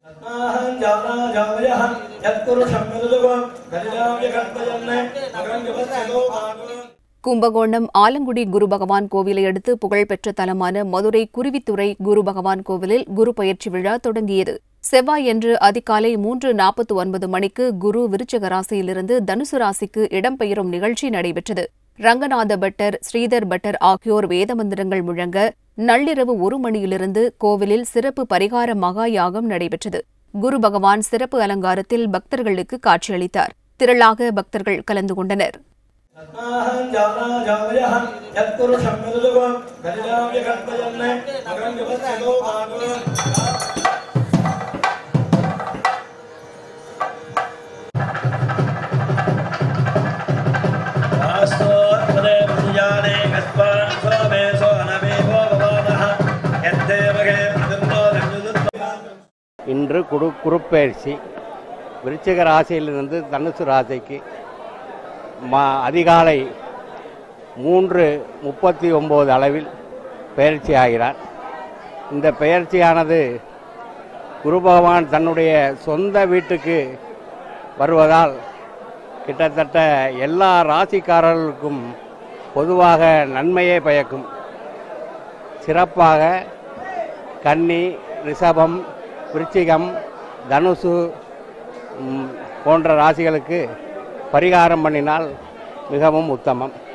கும்பகோணம் ஆலங்குடி குரு பகவான் கோவிலை அடுத்து புகழ்பெற்ற தலமான மதுரை குருவித்துறை குரு பகவான் கோவிலில் குரு பயிற்சி விழா தொடங்கியது செவ்வாயன்று அதிகாலை மூன்று நாற்பத்தி ஒன்பது மணிக்கு குரு விருச்சக ராசியிலிருந்து தனுசு ராசிக்கு இடம்பெயரும் நிகழ்ச்சி நடைபெற்றது ரங்கநாத பட்டர் ஸ்ரீதர் பட்டர் ஆகியோர் வேதமந்திரங்கள் முழங்க நள்ளிரவு ஒரு மணியிலிருந்து கோவிலில் சிறப்பு பரிகார மகா யாகம் நடைபெற்றது குரு பகவான் சிறப்பு அலங்காரத்தில் பக்தர்களுக்கு காட்சியளித்தார் திரளாக பக்தர்கள் கலந்து கொண்டனர் இன்று குரு குருப்பெயர்ச்சி விருச்சிக ராசியிலிருந்து தனுசு ராசிக்கு மா அதிகாலை மூன்று முப்பத்தி ஒம்பது அளவில் பெயர்ச்சி ஆகிறார் இந்த பெயர்ச்சியானது குரு பகவான் தன்னுடைய சொந்த வீட்டுக்கு வருவதால் கிட்டத்தட்ட எல்லா ராசிக்காரர்களுக்கும் பொதுவாக நன்மையே பயக்கும் சிறப்பாக கன்னி ரிஷபம் விருச்சிகம் தனுசு ம், போன்ற ராசிகளுக்கு பரிகாரம் பண்ணினால் மிகவும் உத்தமம்